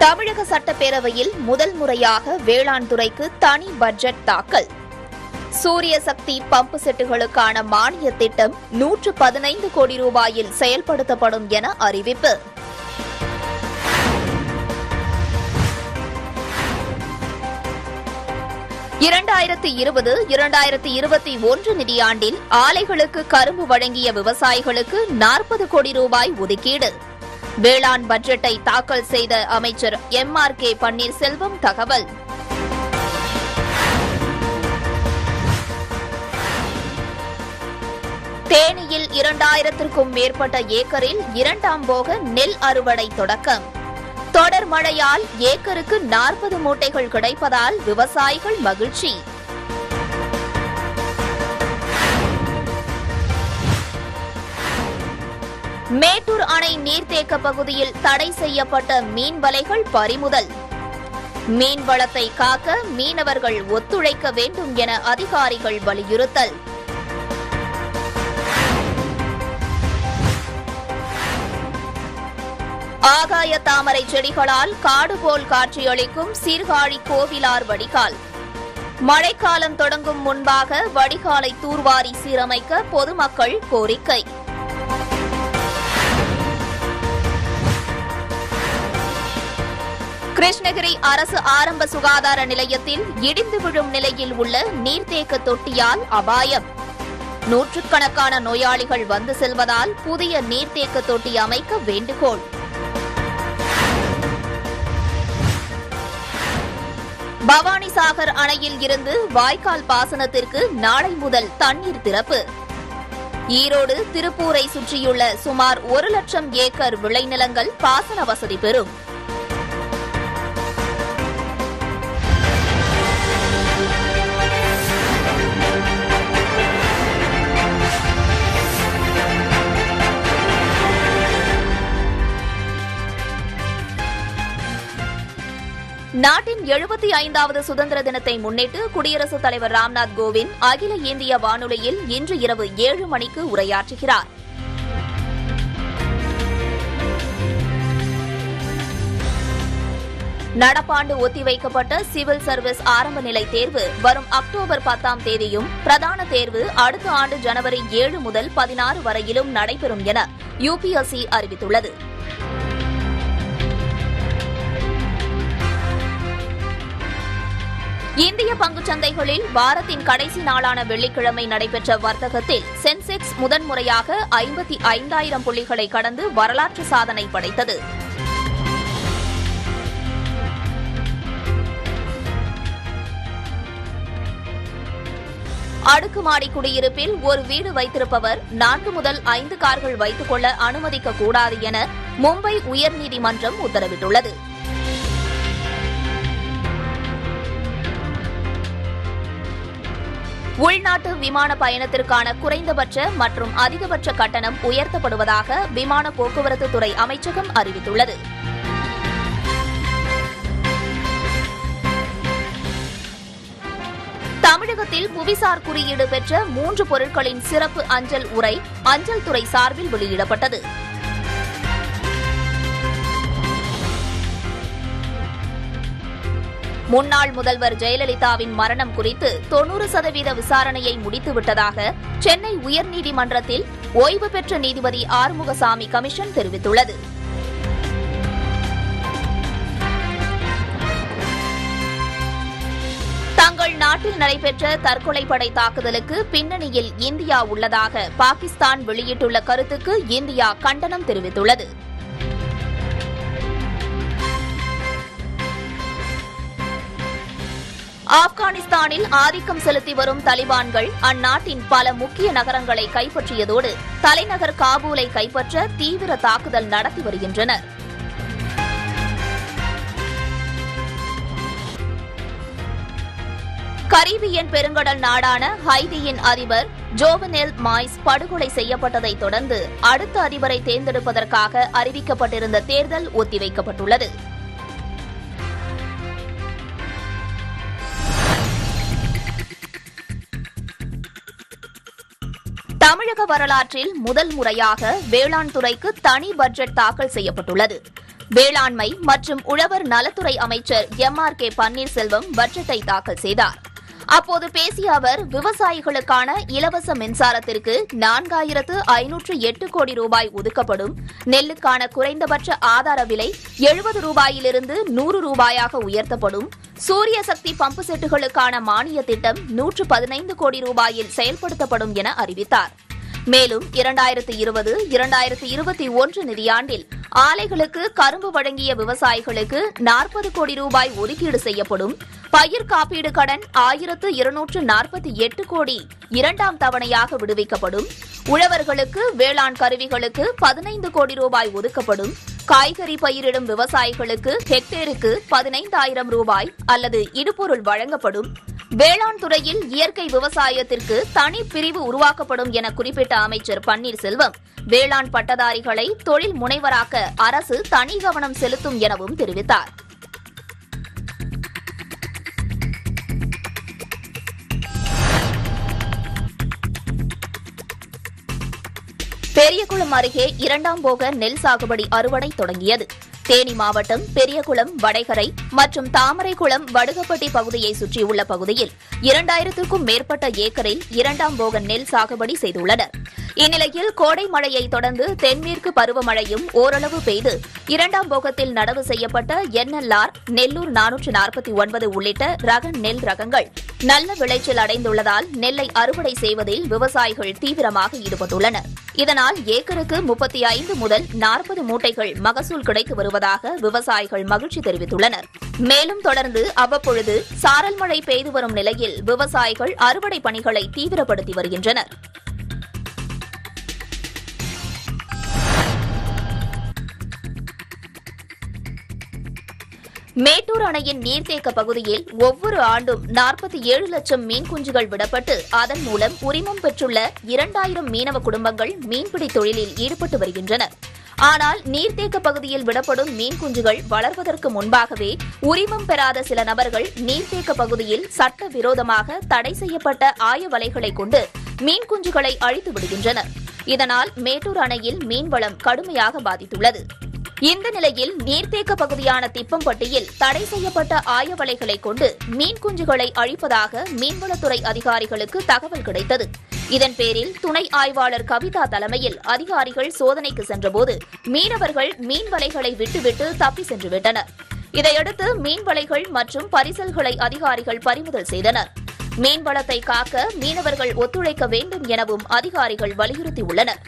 தமிழக சட்டப்பேரவையில் முதல் முறையாக வேளாண் துறைக்கு தனி பட்ஜெட் தாக்கல் சூரிய சக்தி பம்பு செட்டுகளுக்கான மானிய திட்டம் நூற்று பதினைந்து கோடி ரூபாயில் செயல்படுத்தப்படும் என அறிவிப்பு இரண்டாயிரத்தி இருபது இரண்டாயிரத்தி இருபத்தி ஒன்று நிதியாண்டில் ஆலைகளுக்கு கரும்பு வழங்கிய விவசாயிகளுக்கு நாற்பது கோடி ரூபாய் ஒதுக்கீடு வேளாண் பட்ஜெட்டை தாக்கல் செய்த அமைச்சர் எம் ஆர் கே பன்னீர்செல்வம் தகவல் தேனியில் இரண்டாயிரத்திற்கும் மேற்பட்ட ஏக்கரில் இரண்டாம் போக நெல் அறுவடை தொடக்கம் தொடர் மழையால் ஏக்கருக்கு நாற்பது மூட்டைகள் கிடைப்பதால் விவசாயிகள் மகிழ்ச்சி மேட்டூர் அணை நீர்த்தேக்க பகுதியில் தடை செய்யப்பட்ட மீன் வலைகள் பறிமுதல் மீன் வளத்தை காக்க மீனவர்கள் ஒத்துழைக்க வேண்டும் என அதிகாரிகள் வலியுறுத்தல் ஆகாய தாமரை செடிகளால் காடு போல் காட்சியளிக்கும் சீர்காழி கோவிலார் வடிகால் மழைக்காலம் தொடங்கும் முன்பாக வடிகாலை தூர்வாரி சீரமைக்க பொதுமக்கள் கோரிக்கை கிருஷ்ணகிரி அரசு ஆரம்ப சுகாதார நிலையத்தில் இடிந்து விழும் நிலையில் உள்ள நீர்த்தேக்க தொட்டியால் அபாயம் நூற்றுக்கணக்கான நோயாளிகள் வந்து செல்வதால் புதிய நீர்த்தேக்க தொட்டி அமைக்க வேண்டுகோள் பவானிசாகர் அணையில் இருந்து வாய்க்கால் பாசனத்திற்கு நாளை முதல் தண்ணீர் திறப்பு ஈரோடு திருப்பூரை சுற்றியுள்ள சுமார் ஒரு லட்சம் ஏக்கர் விளைநிலங்கள் பாசன வசதி பெறும் நாட்டின் எழுபத்தி ஐந்தாவது சுதந்திர தினத்தை முன்னிட்டு குடியரசுத் தலைவர் ராம்நாத் கோவிந்த் அகில இந்திய வானொலியில் இன்று இரவு ஏழு மணிக்கு உரையாற்றுகிறார் நடப்பாண்டு ஒத்திவைக்கப்பட்ட சிவில் சர்வீஸ் ஆரம்ப நிலை தேர்வு வரும் அக்டோபர் பத்தாம் தேதியும் பிரதான தேர்வு அடுத்த ஆண்டு ஜனவரி ஏழு முதல் பதினாறு வரையிலும் நடைபெறும் என யுபிஎஸ்சி அறிவித்துள்ளது இந்திய பங்குச் சந்தைகளில் வாரத்தின் கடைசி நாளான வெள்ளிக்கிழமை நடைபெற்ற வர்த்தகத்தில் சென்செக்ஸ் முதன்முறையாக ஐம்பத்தி ஐந்தாயிரம் புள்ளிகளை கடந்து வரலாற்று சாதனை படைத்தது அடுக்குமாடி குடியிருப்பில் ஒரு வீடு வைத்திருப்பவர் நான்கு முதல் ஐந்து கார்கள் வைத்துக் கொள்ள அனுமதிக்க கூடாது என மும்பை உயர்நீதிமன்றம் உத்தரவிட்டுள்ளது உள்நாட்டு விமான பயணத்திற்கான குறைந்தபட்ச மற்றும் அதிகபட்ச கட்டணம் உயர்த்தப்படுவதாக விமான போக்குவரத்து துறை அமைச்சகம் அறிவித்துள்ளது தமிழகத்தில் புவிசார் குறியீடு பெற்ற மூன்று பொருட்களின் சிறப்பு அஞ்சல் உரை அஞ்சல் துறை சார்பில் வெளியிடப்பட்டது முன்னாள் முதல்வர் ஜெயலலிதாவின் மரணம் குறித்து தொன்னூறு சதவீத விசாரணையை முடித்துவிட்டதாக சென்னை உயர்நீதிமன்றத்தில் ஓய்வு பெற்ற நீதிபதி ஆறுமுகசாமி கமிஷன் தெரிவித்துள்ளது தங்கள் நாட்டில் நடைபெற்ற தற்கொலைப்படை தாக்குதலுக்கு பின்னணியில் இந்தியா உள்ளதாக பாகிஸ்தான் வெளியிட்டுள்ள கருத்துக்கு இந்தியா கண்டனம் தெரிவித்துள்ளது ஆப்கானிஸ்தானில் ஆதிக்கம் செலுத்தி வரும் தலிபான்கள் அந்நாட்டின் பல முக்கிய நகரங்களை கைப்பற்றியதோடு தலைநகர் காபூலை கைப்பற்ற தீவிர தாக்குதல் நடத்தி வருகின்றனர் கரீபியன் பெருங்கடல் நாடான ஹைதியின் அதிபர் ஜோவனெல் மாய்ஸ் படுகொலை செய்யப்பட்டதை தொடர்ந்து அடுத்த அதிபரை தேர்ந்தெடுப்பதற்காக அறிவிக்கப்பட்டிருந்த தேர்தல் ஒத்திவைக்கப்பட்டுள்ளது தமிழக வரலாற்றில் முதல் முறையாக வேளாண் துறைக்கு தனி பட்ஜெட் தாக்கல் செய்யப்பட்டுள்ளது வேளாண்மை மற்றும் உழவர் நலத்துறை அமைச்சர் எம் ஆர் கே பன்னீர்செல்வம் பட்ஜெட்டை தாக்கல் செய்தார் அப்போது பேசிய அவர் விவசாயிகளுக்கான இலவச மின்சாரத்திற்கு நான்காயிரத்து ஐநூற்று எட்டு கோடி ரூபாய் ஒதுக்கப்படும் நெல்லுக்கான குறைந்தபட்ச ஆதார விலை எழுபது ரூபாயிலிருந்து நூறு ரூபாயாக உயர்த்தப்படும் சூரிய சக்தி பம்பு செட்டுகளுக்கான மானிய திட்டம் நூற்று பதினைந்து கோடி ரூபாயில் செயல்படுத்தப்படும் என அறிவித்தார் மேலும் இரண்டாயிரத்து இருபது இரண்டாயிரத்து இருபத்தி ஒன்று நிதியாண்டில் ஆலைகளுக்கு கரும்பு வழங்கிய விவசாயிகளுக்கு நாற்பது கோடி ரூபாய் ஒதுக்கீடு செய்யப்படும் பயிர் காப்பீடு கடன் ஆயிரத்து இருநூற்று நாற்பத்தி எட்டு கோடி இரண்டாம் தவணையாக விடுவிக்கப்படும் உழவர்களுக்கு வேளாண் கருவிகளுக்கு பதினைந்து கோடி ரூபாய் ஒதுக்கப்படும் காய்கறி பயிரிடும் விவசாயிகளுக்கு ஹெக்டேருக்கு பதினைந்தாயிரம் ரூபாய் அல்லது இடுபொருள் வழங்கப்படும் வேளாண் துறையில் இயற்கை விவசாயத்திற்கு தனி பிரிவு உருவாக்கப்படும் என குறிப்பிட்ட அமைச்சர் பன்னீர்செல்வம் வேளாண் பட்டதாரிகளை தொழில் முனைவராக்க அரசு தனி கவனம் செலுத்தும் எனவும் தெரிவித்தார் பெரியகுளம் அருகே இரண்டாம் போக நெல் சாகுபடி அறுவடை தொடங்கியது தேனி மாவட்டம் பெரியகுளம் வடைகரை மற்றும் தாமரைக்குளம் வடுகப்பட்டி பகுதியை சுற்றியுள்ள பகுதியில் இரண்டாயிரத்திற்கும் மேற்பட்ட ஏக்கரில் இரண்டாம் போக நெல் சாகுபடி செய்துள்ளனர் இந்நிலையில் கோடை மழையை தொடர்ந்து தென்மேற்கு பருவமழையும் ஓரளவு பெய்து இரண்டாம் போகத்தில் நடவு செய்யப்பட்ட என்எல்ஆர் நெல்லூர் நானூற்று நாற்பத்தி ஒன்பது உள்ளிட்ட ரக நெல் ரகங்கள் நல்ல விளைச்சல் அடைந்துள்ளதால் நெல்லை அறுவடை செய்வதில் விவசாயிகள் தீவிரமாக ஈடுபட்டுள்ளனர் இதனால் ஏக்கருக்கு முப்பத்தி ஐந்து முதல் நாற்பது மூட்டைகள் மகசூல் கிடைத்து வருவதாக விவசாயிகள் மகிழ்ச்சி தெரிவித்துள்ளனர் மேலும் தொடர்ந்து அவ்வப்பொழுது சாரல் மழை பெய்து வரும் நிலையில் விவசாயிகள் அறுவடை பணிகளை தீவிரப்படுத்தி வருகின்றனர் மேட்டூர் அணையின் நீர்த்தேக்க பகுதியில் ஒவ்வொரு ஆண்டும் நாற்பத்தி ஏழு லட்சம் மீன் குஞ்சுகள் விடப்பட்டு அதன் மூலம் உரிமம் பெற்றுள்ள இரண்டாயிரம் மீனவ குடும்பங்கள் மீன்பிடி தொழிலில் ஈடுபட்டு வருகின்றனர் ஆனால் நீர்த்தேக்க பகுதியில் விடப்படும் மீன் குஞ்சுகள் வளர்வதற்கு முன்பாகவே உரிமம் பெறாத சில நபர்கள் நீர்த்தேக்க பகுதியில் சட்டவிரோதமாக தடை செய்யப்பட்ட ஆய வலைகளை கொண்டு மீன் குஞ்சுகளை அழித்து விடுகின்றனர் இதனால் மேட்டூர் அணையில் மீன்வளம் கடுமையாக பாதித்துள்ளது இந்த நிலையில் நீர்த்தேக்க பகுதியான திப்பம்பட்டியில் தடை செய்யப்பட்ட ஆயவலைகளை கொண்டு மீன் குஞ்சுகளை அழிப்பதாக மீன்வளத்துறை அதிகாரிகளுக்கு தகவல் கிடைத்தது இதன் பேரில் துணை ஆய்வாளர் கவிதா தலைமையில் அதிகாரிகள் சோதனைக்கு சென்றபோது மீனவர்கள் மீன் வலைகளை விட்டுவிட்டு தப்பி சென்று விட்டனர் இதையடுத்து மீன் வலைகள் மற்றும் பரிசல்களை அதிகாரிகள் பறிமுதல் செய்தனர் மீன்வளத்தை காக்க மீனவர்கள் ஒத்துழைக்க வேண்டும் எனவும் அதிகாரிகள் வலியுறுத்தியுள்ளனர்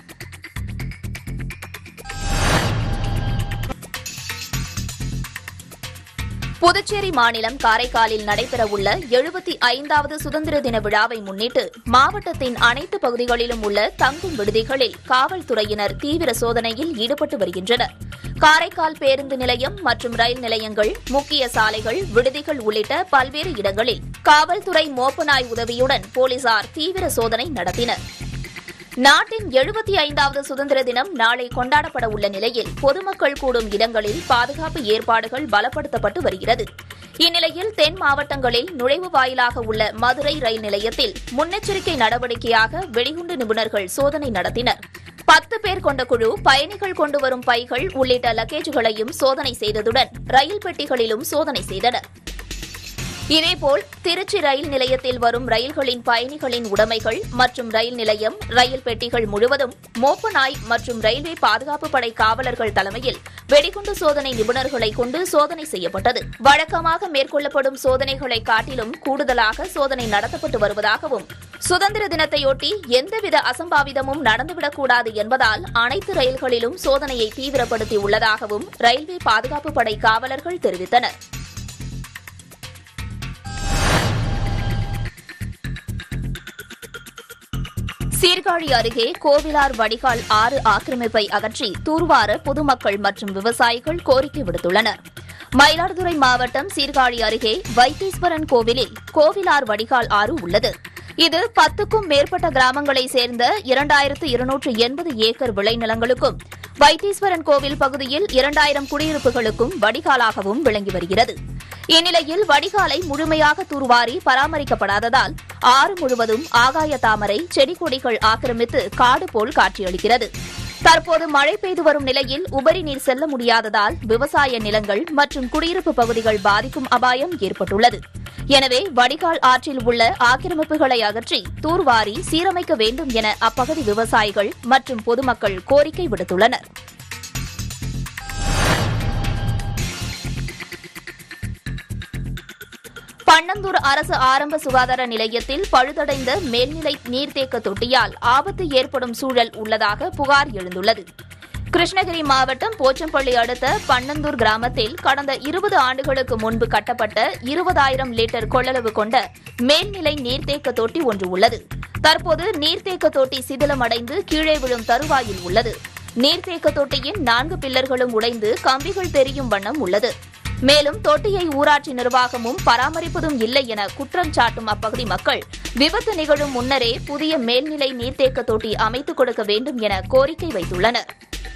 புதுச்சேரி மாநிலம் காரைக்காலில் நடைபெறவுள்ள எழுபத்தி ஐந்தாவது சுதந்திர தின விழாவை முன்னிட்டு மாவட்டத்தின் அனைத்து பகுதிகளிலும் உள்ள தங்கும் விடுதிகளில் காவல்துறையினர் தீவிர சோதனையில் ஈடுபட்டு வருகின்றனர் காரைக்கால் பேருந்து நிலையம் மற்றும் ரயில் நிலையங்கள் முக்கிய சாலைகள் விடுதிகள் உள்ளிட்ட பல்வேறு இடங்களில் காவல்துறை மோப்பநாய் உதவியுடன் போலீசார் தீவிர சோதனை நடத்தினர் நாட்டின் எழுபத்தி ஐந்தாவது சுதந்திர தினம் நாளை கொண்டாடப்பட உள்ள நிலையில் பொதுமக்கள் கூடும் இடங்களில் பாதுகாப்பு ஏற்பாடுகள் பலப்படுத்தப்பட்டு வருகிறது இந்நிலையில் தென் மாவட்டங்களில் நுழைவு வாயிலாக உள்ள மதுரை ரயில் நிலையத்தில் முன்னெச்சரிக்கை நடவடிக்கையாக வெடிகுண்டு நிபுணர்கள் சோதனை நடத்தினர் பத்து பேர் கொண்ட குழு பயணிகள் கொண்டு வரும் பைகள் உள்ளிட்ட லக்கேஜுகளையும் சோதனை செய்ததுடன் ரயில் பெட்டிகளிலும் சோதனை செய்தனர் இதேபோல் திருச்சி ரயில் நிலையத்தில் வரும் ரயில்களின் பயணிகளின் உடைமைகள் மற்றும் ரயில் நிலையம் ரயில் பெட்டிகள் முழுவதும் மோப்ப நாய் மற்றும் ரயில்வே பாதுகாப்பு படை காவலர்கள் தலைமையில் வெடிகுண்டு சோதனை நிபுணர்களை கொண்டு சோதனை செய்யப்பட்டது வழக்கமாக மேற்கொள்ளப்படும் சோதனைகளை காட்டிலும் கூடுதலாக சோதனை நடத்தப்பட்டு வருவதாகவும் சுதந்திர தினத்தையொட்டி எந்தவித அசம்பாவிதமும் நடந்துவிடக்கூடாது என்பதால் அனைத்து ரயில்களிலும் சோதனையை தீவிரப்படுத்தி உள்ளதாகவும் ரயில்வே பாதுகாப்பு படை காவலர்கள் தெரிவித்தனர் சீர்காழி அருகே கோவிலார் வடிகால் ஆறு ஆக்கிரமிப்பை அகற்றி தூர்வார பொதுமக்கள் மற்றும் விவசாயிகள் கோரிக்கை விடுத்துள்ளனர் மயிலாடுதுறை மாவட்டம் சீர்காழி அருகே வைத்தீஸ்வரன் கோவிலில் கோவிலார் வடிகால் ஆறு உள்ளது இது பத்துக்கும் மேற்பட்ட கிராமங்களை சேர்ந்த இரண்டாயிரத்து இருநூற்று எண்பது ஏக்கர் விளைநிலங்களுக்கும் வைத்தீஸ்வரன் கோவில் பகுதியில் இரண்டாயிரம் குடியிருப்புகளுக்கும் வடிகாலாகவும் விளங்கி வருகிறது இந்நிலையில் வடிகாலை முழுமையாக தூர்வாரி பராமரிக்கப்படாததால் ஆறு முழுவதும் ஆகாய தாமரை செடி கொடிகள் ஆக்கிரமித்து காடு போல் காட்சியளிக்கிறது தற்போது மழை பெய்து வரும் நிலையில் உபரி நீர் செல்ல முடியாததால் விவசாய நிலங்கள் மற்றும் குடியிருப்பு பகுதிகள் பாதிக்கும் அபாயம் ஏற்பட்டுள்ளது எனவே வடிகால் ஆற்றில் உள்ள ஆக்கிரமிப்புகளை அகற்றி தூர்வாரி சீரமைக்க வேண்டும் என அப்பகுதி விவசாயிகள் மற்றும் பொதுமக்கள் கோரிக்கை விடுத்துள்ளனர் பன்னந்தூர் அரசு ஆரம்ப சுகாதார நிலையத்தில் பழுதடைந்த மேல்நிலை நீர்த்தேக்க தொட்டியால் ஆபத்து ஏற்படும் சூழல் உள்ளதாக புகார் எழுந்துள்ளது கிருஷ்ணகிரி மாவட்டம் போச்சம்பள்ளி அடுத்த பன்னந்தூர் கிராமத்தில் கடந்த இருபது ஆண்டுகளுக்கு முன்பு கட்டப்பட்ட இருபதாயிரம் லிட்டர் கொள்ளளவு கொண்ட மேல்நிலை நீர்த்தேக்க தொட்டி ஒன்று உள்ளது தற்போது நீர்த்தேக்க தொட்டி சிதிலமடைந்து கீழே விழும் தருவாயில் உள்ளது நீர்த்தேக்க தொட்டியின் நான்கு பில்லர்களும் உடைந்து கம்பிகள் தெரியும் வண்ணம் உள்ளது மேலும் தொட்டியை ஊராட்சி நிர்வாகமும் பராமரிப்பதும் இல்லை என குற்றம் சாட்டும் அப்பகுதி மக்கள் விபத்து நிகழும் முன்னரே புதிய மேல்நிலை நீர்த்தேக்க தொட்டி அமைத்துக் கொடுக்க வேண்டும் என கோரிக்கை வைத்துள்ளனர்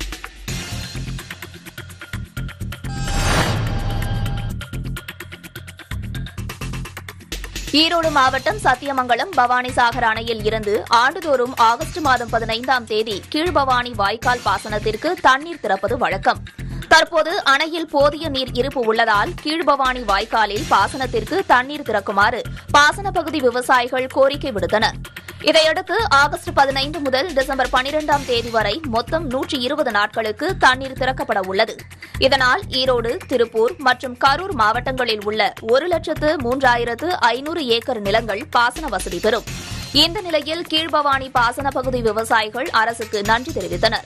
ஈரோடு மாவட்டம் சத்தியமங்கலம் பவானிசாகர் அணையில் இருந்து ஆண்டுதோறும் ஆகஸ்ட் மாதம் பதினைந்தாம் தேதி கீழ்பவானி வாய்க்கால் பாசனத்திற்கு தண்ணீர் திறப்பது வழக்கம் தற்போது அணையில் போதிய நீர் இருப்பு உள்ளதால் கீழ்பவானி வாய்க்காலில் பாசனத்திற்கு தண்ணீர் திறக்குமாறு பாசன பகுதி விவசாயிகள் கோரிக்கை விடுத்தனர் இதையடுத்து ஆகஸ்ட் பதினைந்து முதல் டிசம்பர் பனிரெண்டாம் தேதி வரை மொத்தம் நூற்றி இருபது நாட்களுக்கு தண்ணீர் திறக்கப்பட உள்ளது இதனால் ஈரோடு திருப்பூர் மற்றும் கரூர் மாவட்டங்களில் உள்ள ஒரு லட்சத்து மூன்றாயிரத்து ஐநூறு ஏக்கர் நிலங்கள் பாசன வசதி பெறும் இந்த நிலையில் கீழ்பவானி பாசன பகுதி விவசாயிகள் அரசுக்கு நன்றி தெரிவித்தனர்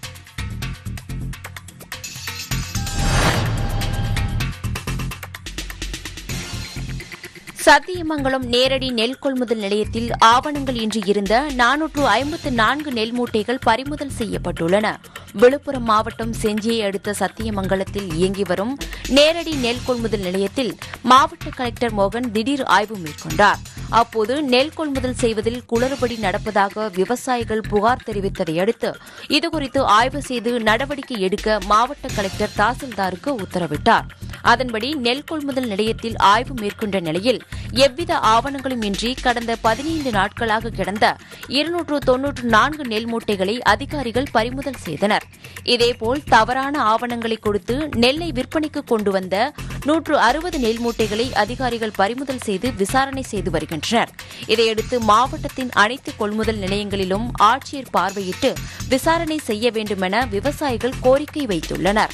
சத்தியமங்கலம் நேரடி நெல் கொள்முதல் நிலையத்தில் ஆவணங்கள் இன்றி இருந்த நானூற்று ஐம்பத்து நான்கு நெல் மூட்டைகள் பறிமுதல் செய்யப்பட்டுள்ளன விழுப்புரம் மாவட்டம் செஞ்சியை அடுத்த சத்தியமங்கலத்தில் இயங்கி வரும் நேரடி நெல் கொள்முதல் நிலையத்தில் மாவட்ட கலெக்டர் மோகன் திடீர் ஆய்வு மேற்கொண்டார் அப்போது நெல் கொள்முதல் செய்வதில் குளறுபடி நடப்பதாக விவசாயிகள் புகார் தெரிவித்ததை அடுத்து இதுகுறித்து ஆய்வு செய்து நடவடிக்கை எடுக்க மாவட்ட கலெக்டர் தாசில்தாருக்கு உத்தரவிட்டார் அதன்படி நெல் கொள்முதல் நிலையத்தில் ஆய்வு மேற்கொண்ட நிலையில் எவ்வித ஆவணங்களும் இன்றி கடந்த பதினைந்து நாட்களாக கிடந்த இருநூற்று தொன்னூற்று நான்கு நெல் மூட்டைகளை அதிகாரிகள் பறிமுதல் செய்தனர் இதேபோல் தவறான ஆவணங்களை கொடுத்து நெல்லை விற்பனைக்கு கொண்டு வந்த நூற்று அறுபது நெல் மூட்டைகளை அதிகாரிகள் பறிமுதல் செய்து விசாரணை செய்து வருகின்றனர் இதையடுத்து மாவட்டத்தின் அனைத்து கொள்முதல் நிலையங்களிலும் ஆட்சியர் பார்வையிட்டு விசாரணை செய்ய வேண்டுமென விவசாயிகள் கோரிக்கை வைத்துள்ளனர்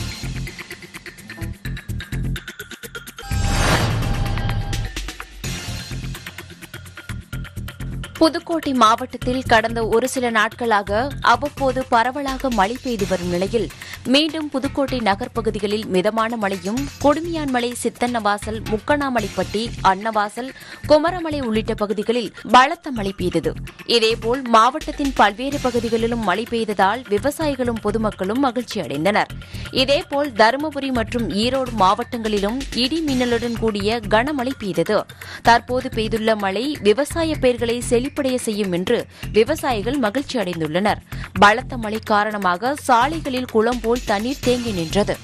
புதுக்கோட்டை மாவட்டத்தில் கடந்த ஒரு சில நாட்களாக அவ்வப்போது பரவலாக மழை பெய்து வரும் நிலையில் மீண்டும் புதுக்கோட்டை நகர் பகுதிகளில் மிதமான மழையும் கொடுமியான்மலை சித்தன்னவாசல் முக்கணாமலைப்பட்டி அன்னவாசல் குமரமலை உள்ளிட்ட பகுதிகளில் பலத்த மழை பெய்தது இதேபோல் மாவட்டத்தின் பல்வேறு பகுதிகளிலும் மழை பெய்ததால் விவசாயிகளும் பொதுமக்களும் மகிழ்ச்சி அடைந்தனர் இதேபோல் தருமபுரி மற்றும் ஈரோடு மாவட்டங்களிலும் இடி மின்னலுடன் கூடிய கனமழை பெய்தது தற்போது பெய்துள்ள மழை விவசாய பயிர்களை செழிப்படைய செய்யும் என்று விவசாயிகள் மகிழ்ச்சி அடைந்துள்ளனர் பலத்த மழை காரணமாக சாலைகளில் குளம் போல் தண்ணீர் தேங்கி நின்றது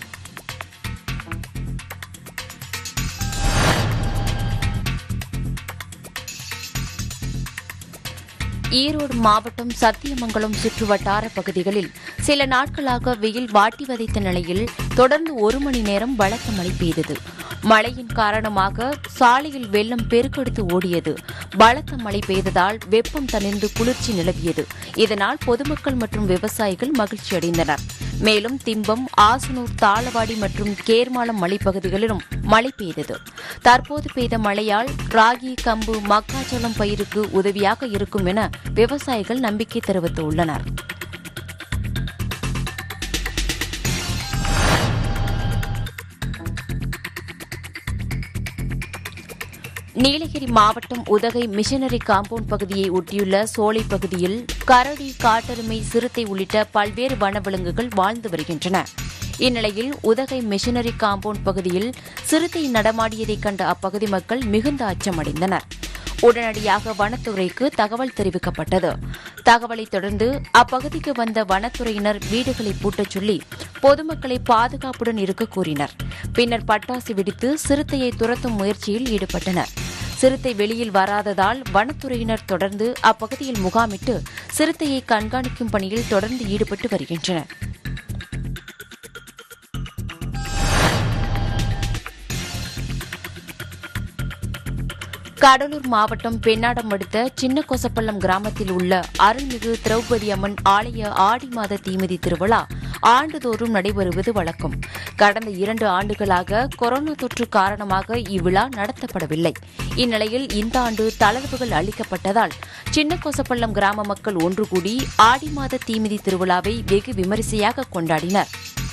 ஈரோடு மாவட்டம் சத்தியமங்கலம் சுற்றுவட்டார பகுதிகளில் சில நாட்களாக வெயில் வாட்டி வதைத்த நிலையில் தொடர்ந்து ஒரு மணி நேரம் பலத்த மழை பெய்தது மழையின் காரணமாக சாலையில் வெள்ளம் பெருக்கெடுத்து ஓடியது பலத்த மழை பெய்ததால் வெப்பம் தணிந்து குளிர்ச்சி நிலவியது இதனால் பொதுமக்கள் மற்றும் விவசாயிகள் மகிழ்ச்சி அடைந்தனர் மேலும் திம்பம் ஆசனூர் தாளவாடி மற்றும் கேர்மாலம் மலைப்பகுதிகளிலும் மழை பெய்தது தற்போது பெய்த மழையால் ராகி கம்பு மக்காச்சோளம் பயிருக்கு உதவியாக இருக்கும் என விவசாயிகள் நம்பிக்கை தெரிவித்துள்ளனர் நீலகிரி மாவட்டம் உதகை மிஷனரி காம்பவுண்ட் பகுதியை ஒட்டியுள்ள சோலை பகுதியில் கரடி காட்டெருமை சிறுத்தை உள்ளிட்ட பல்வேறு வனவிலங்குகள் வாழ்ந்து வருகின்றன இந்நிலையில் உதகை மிஷனரி காம்பவுண்ட் பகுதியில் சிறுத்தை நடமாடியதைக் கண்ட அப்பகுதி மக்கள் மிகுந்த அச்சமடைந்தனர் உடனடியாக வனத்துறைக்கு தகவல் தெரிவிக்கப்பட்டது தகவலை தொடர்ந்து அப்பகுதிக்கு வந்த வனத்துறையினர் வீடுகளை பூட்டச் சொல்லி பொதுமக்களை பாதுகாப்புடன் இருக்க கூறினர் பின்னர் பட்டாசு வெடித்து சிறுத்தையை துரத்தும் முயற்சியில் ஈடுபட்டனர் சிறுத்தை வெளியில் வராததால் வனத்துறையினர் தொடர்ந்து அப்பகுதியில் முகாமிட்டு சிறுத்தையை கண்காணிக்கும் பணியில் தொடர்ந்து ஈடுபட்டு வருகின்றனர் கடலூர் மாவட்டம் பெண்ணாடம் அடுத்த சின்ன கொசப்பள்ளம் கிராமத்தில் உள்ள அருள்மிகு திரௌபதி அம்மன் ஆலய ஆடி மாத தீமிதி திருவிழா ஆண்டுதோறும் நடைபெறுவது வழக்கம் கடந்த இரண்டு ஆண்டுகளாக கொரோனா தொற்று காரணமாக இவ்விழா நடத்தப்படவில்லை இந்நிலையில் இந்த ஆண்டு தளர்வுகள் அளிக்கப்பட்டதால் சின்ன கொசப்பள்ளம் கிராம மக்கள் ஒன்று கூடி ஆடி மாத தீமிதி திருவிழாவை வெகு விமரிசையாக கொண்டாடினர்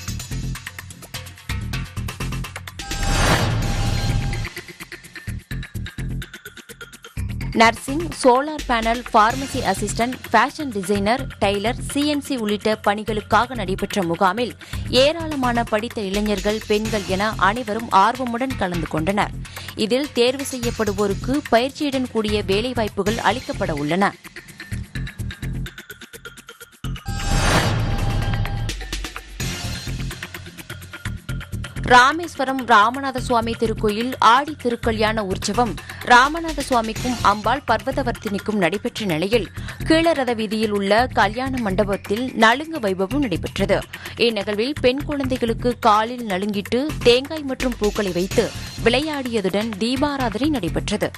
nursing solar panel pharmacy assistant fashion designer tailor CNC உள்ளிட்ட பணிகளுக்காக நடைபெற்ற முகாமில் ஏராளமான படித்த இளைஞர்கள் பெண்கள் என அனைவரும் ஆர்வமுடன் கலந்து கொண்டனர் இதில் தேர்வு செய்யப்படுவோருக்கு பயிற்சியுடன் கூடிய வேலைவாய்ப்புகள் அளிக்கப்பட உள்ளன ராமேஸ்வரம் ராமநாத சுவாமி திருக்கோயில் ஆடி திருக்கல்யாண உற்சவம் ராமநாத சுவாமிக்கும் அம்பாள் பர்வதவர்த்தினிக்கும் நடைபெற்ற நிலையில் கீழரத வீதியில் உள்ள கல்யாண மண்டபத்தில் நலுங்கு வைபவம் நடைபெற்றது இந்நிகழ்வில் பெண் குழந்தைகளுக்கு காலில் நலுங்கிட்டு தேங்காய் மற்றும் பூக்களை வைத்து விளையாடியதுடன் தீபாராதனை நடைபெற்றது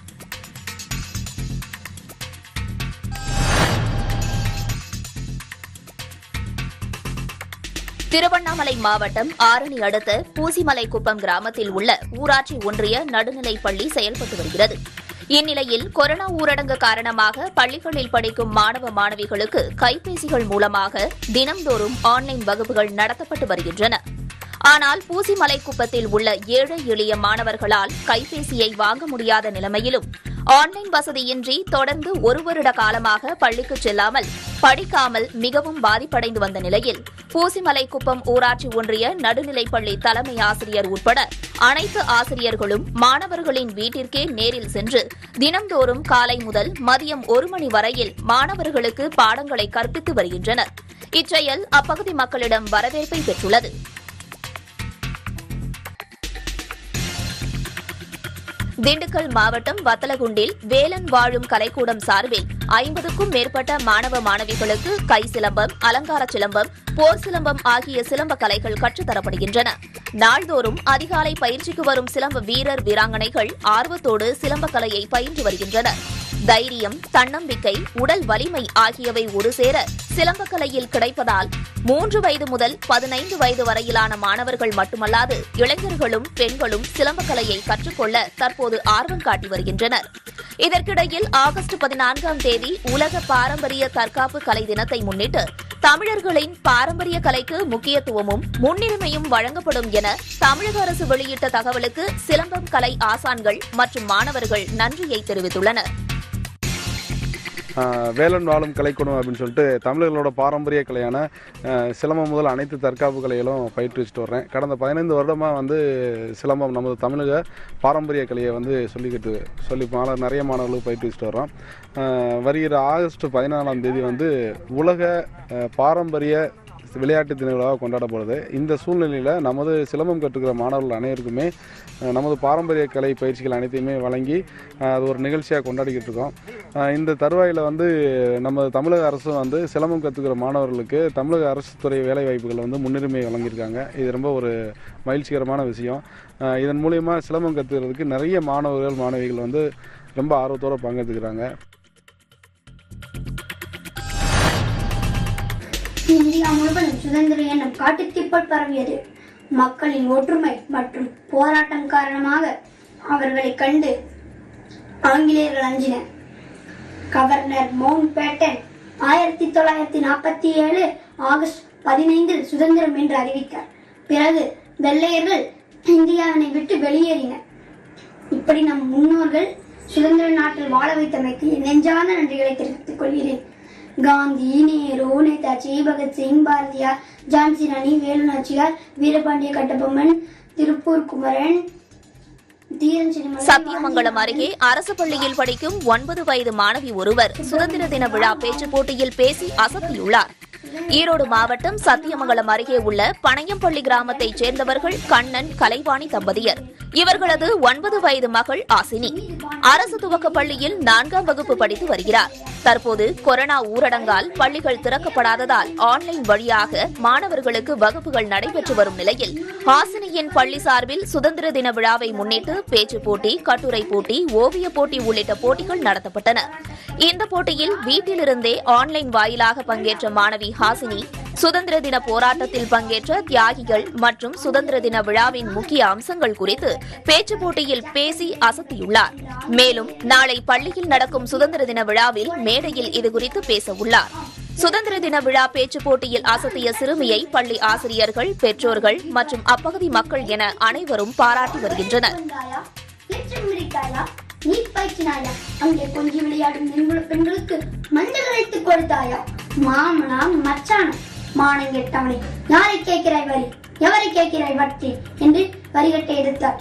திருவண்ணாமலை மாவட்டம் ஆரணி அடுத்த பூசிமலைக்குப்பம் கிராமத்தில் உள்ள ஊராட்சி ஒன்றிய நடுநிலைப் பள்ளி செயல்பட்டு வருகிறது இந்நிலையில் கொரோனா ஊரடங்கு காரணமாக பள்ளிகளில் படிக்கும் மாணவ மாணவிகளுக்கு கைபேசிகள் மூலமாக தினம்தோறும் ஆன்லைன் வகுப்புகள் நடத்தப்பட்டு வருகின்றன ஆனால் பூசிமலைக்குப்பத்தில் உள்ள ஏழை எளிய மாணவர்களால் கைபேசியை வாங்க முடியாத நிலைமையிலும் ஆன்லைன் வசதியின்றி தொடர்ந்து ஒரு வருட காலமாக பள்ளிக்கு செல்லாமல் படிக்காமல் மிகவும் பாதிப்படைந்து வந்த நிலையில் பூசிமலைக்குப்பம் ஊராட்சி ஒன்றிய நடுநிலைப்பள்ளி தலைமை ஆசிரியர் உட்பட அனைத்து ஆசிரியர்களும் மாணவர்களின் வீட்டிற்கே நேரில் சென்று தினம்தோறும் காலை முதல் மதியம் ஒரு மணி வரையில் மாணவர்களுக்கு பாடங்களை கற்பித்து வருகின்றனர் இச்செயல் அப்பகுதி மக்களிடம் வரவேற்பை பெற்றுள்ளது திண்டுக்கல் மாவட்டம் வத்தலகுண்டில் வேலன் வாழும் கலைக்கூடம் சார்பில் ஐம்பதுக்கும் மேற்பட்ட மாணவ மாணவிகளுக்கு கை சிலம்பம் அலங்கார சிலம்பம் போர் சிலம்பம் ஆகிய சிலம்ப கலைகள் கற்றுத்தரப்படுகின்றன நாள்தோறும் அதிகாலை பயிற்சிக்கு வரும் சிலம்ப வீரர் வீராங்கனைகள் ஆர்வத்தோடு சிலம்ப கலையை பயின்று வருகின்றனர் தைரியம் தன்னம்பிக்கை உடல் வலிமை ஆகியவை ஒரு சேர சிலம்பக்கலையில் கிடைப்பதால் மூன்று வயது முதல் பதினைந்து வயது வரையிலான மாணவர்கள் மட்டுமல்லாது இளைஞர்களும் பெண்களும் சிலம்பக்கலையை கற்றுக்கொள்ள தற்போது ஆர்வம் காட்டி வருகின்றனர் இதற்கிடையில் ஆகஸ்ட் பதினான்காம் தேதி உலக பாரம்பரிய தற்காப்பு கலை தினத்தை முன்னிட்டு தமிழர்களின் பாரம்பரிய கலைக்கு முக்கியத்துவமும் முன்னுரிமையும் வழங்கப்படும் என தமிழக அரசு வெளியிட்ட தகவலுக்கு சிலம்பம் கலை ஆசான்கள் மற்றும் மாணவர்கள் நன்றியை தெரிவித்துள்ளனர் ஆஹ் வேலன் வாழும் கலைக்கூடம் அப்படின்னு சொல்லிட்டு தமிழர்களோட பாரம்பரிய கலையான ஆஹ் சிலம்பம் முதல் அனைத்து தற்காப்பு கலைகளும் பயிற்றுவிச்சுட்டு வர்றேன் கடந்த பதினைந்து வருடமாக வந்து சிலம்பம் நமது தமிழக பாரம்பரிய கலையை வந்து சொல்லிக்கிட்டு சொல்லி மாணவர் நிறைய மாணவர்களுக்கு பயிற்றுவிச்சுட்டு வர்றோம் ஆஹ் வருகிற ஆகஸ்ட் பதினாலாம் தேதி வந்து உலக ஆஹ் பாரம்பரிய விளையாட்டு தினங்களாக கொண்டாடப்படுது இந்த சூழ்நிலையில் நமது சிலம்பம் கற்றுக்கிற மாணவர்கள் அனைவருக்குமே அஹ், நமது பாரம்பரிய கலை பயிற்சிகள் அனைத்தையுமே வழங்கி அஹ், அது ஒரு நிகழ்ச்சியாக கொண்டாடிக்கிட்டு இருக்கோம் அஹ், இந்த தருவாயில் வந்து நமது தமிழக அரசும் வந்து சிலம்பம் கற்றுக்கிற மாணவர்களுக்கு தமிழக அரசு துறை வேலை வாய்ப்புகள் வந்து முன்னுரிமை வழங்கியிருக்காங்க இது ரொம்ப ஒரு மகிழ்ச்சிகரமான விஷயம் அஹ், இதன் மூலியமா சிலம்பம் கற்றுக்கிறதுக்கு நிறைய மாணவர்கள் மாணவிகள் வந்து ரொம்ப ஆர்வத்தோடு பங்கெடுத்துக்கிறாங்க இந்தியா முழுவதும் சுதந்திர எண்ணம் காட்டுத்தீப்போல் பரவியது மக்களின் ஒற்றுமை மற்றும் போராட்டம் காரணமாக அவர்களை கண்டு ஆங்கிலேயர்கள் அஞ்சினர் கவர்னர் மவுண்ட் பேட்டன் ஆயிரத்தி தொள்ளாயிரத்தி நாற்பத்தி ஏழு ஆகஸ்ட் பதினைந்தில் சுதந்திரம் என்று அறிவித்தார் பிறகு வெள்ளையர்கள் இந்தியாவினை விட்டு வெளியேறினர் இப்படி நம் முன்னோர்கள் சுதந்திர நாட்டில் வாழ வைத்தமைக்கு என் நெஞ்சான நன்றிகளை தெரிவித்துக் கொள்கிறேன் காந்தி நேரு நேதாஜி பகத்சிங் பாரதியார் ஜான்சி ராணி வேலு நாச்சியார் வீரபாண்டிய கட்டபொம்மன் திருப்பூர் குமரன் தீரன் சின்னமலை, சத்தியமங்கலம் அருகே அரசு பள்ளியில் படிக்கும் ஒன்பது வயது மாணவி ஒருவர் சுதந்திர தின விழா பேச்சுப் போட்டியில் பேசி அசத்தியுள்ளார் ஈரோடு மாவட்டம் சத்தியமங்கலம் அருகே உள்ள பனையம்பள்ளி கிராமத்தைச் சேர்ந்தவர்கள் கண்ணன் கலைவாணி தம்பதியர் இவர்களது ஒன்பது வயது மகள் ஆசினி அரசு துவக்கப் பள்ளியில் நான்காம் வகுப்பு படித்து வருகிறார் தற்போது கொரோனா ஊரடங்கால் பள்ளிகள் திறக்கப்படாததால் ஆன்லைன் வழியாக மாணவர்களுக்கு வகுப்புகள் நடைபெற்று வரும் நிலையில் ஹாசினியின் பள்ளி சார்பில் சுதந்திர தின விழாவை முன்னிட்டு பேச்சுப் போட்டி கட்டுரை போட்டி ஓவியப் போட்டி உள்ளிட்ட போட்டிகள் நடத்தப்பட்டன இந்த போட்டியில் வீட்டிலிருந்தே ஆன்லைன் வாயிலாக பங்கேற்ற மாணவி ஹாசினி சுதந்திர தின போராட்டத்தில் பங்கேற்ற தியாகிகள் மற்றும் சுதந்திர தின விழாவின் முக்கிய அம்சங்கள் குறித்து பேச்சுப் போட்டியில் பேசி அசத்தியுள்ளார் மேலும் நாளை பள்ளியில் நடக்கும் சுதந்திர தின விழாவில் மேடையில் இதுகுறித்து பேச உள்ளார் சுதந்திர தின விழா பேச்சுப் போட்டியில் அசத்திய சிறுமியை பள்ளி ஆசிரியர்கள் பெற்றோர்கள் மற்றும் அப்பகுதி மக்கள் என அனைவரும் பாராட்டி வருகின்றனர் வந்தாயா ஏற்றம் மிதித்தாயா நீட் பயிற்சினாயா அங்கே கொஞ்சி விளையாடும் பெண்கள் பெண்களுக்கு மஞ்சள் அரைத்து கொடுத்தாயா மாமனா மச்சானா மானம் கெட்டவனை யாரை கேட்கிறாய் வரி எவரை கேட்கிறாய் வட்டி என்று வரிகட்டை எடுத்தார்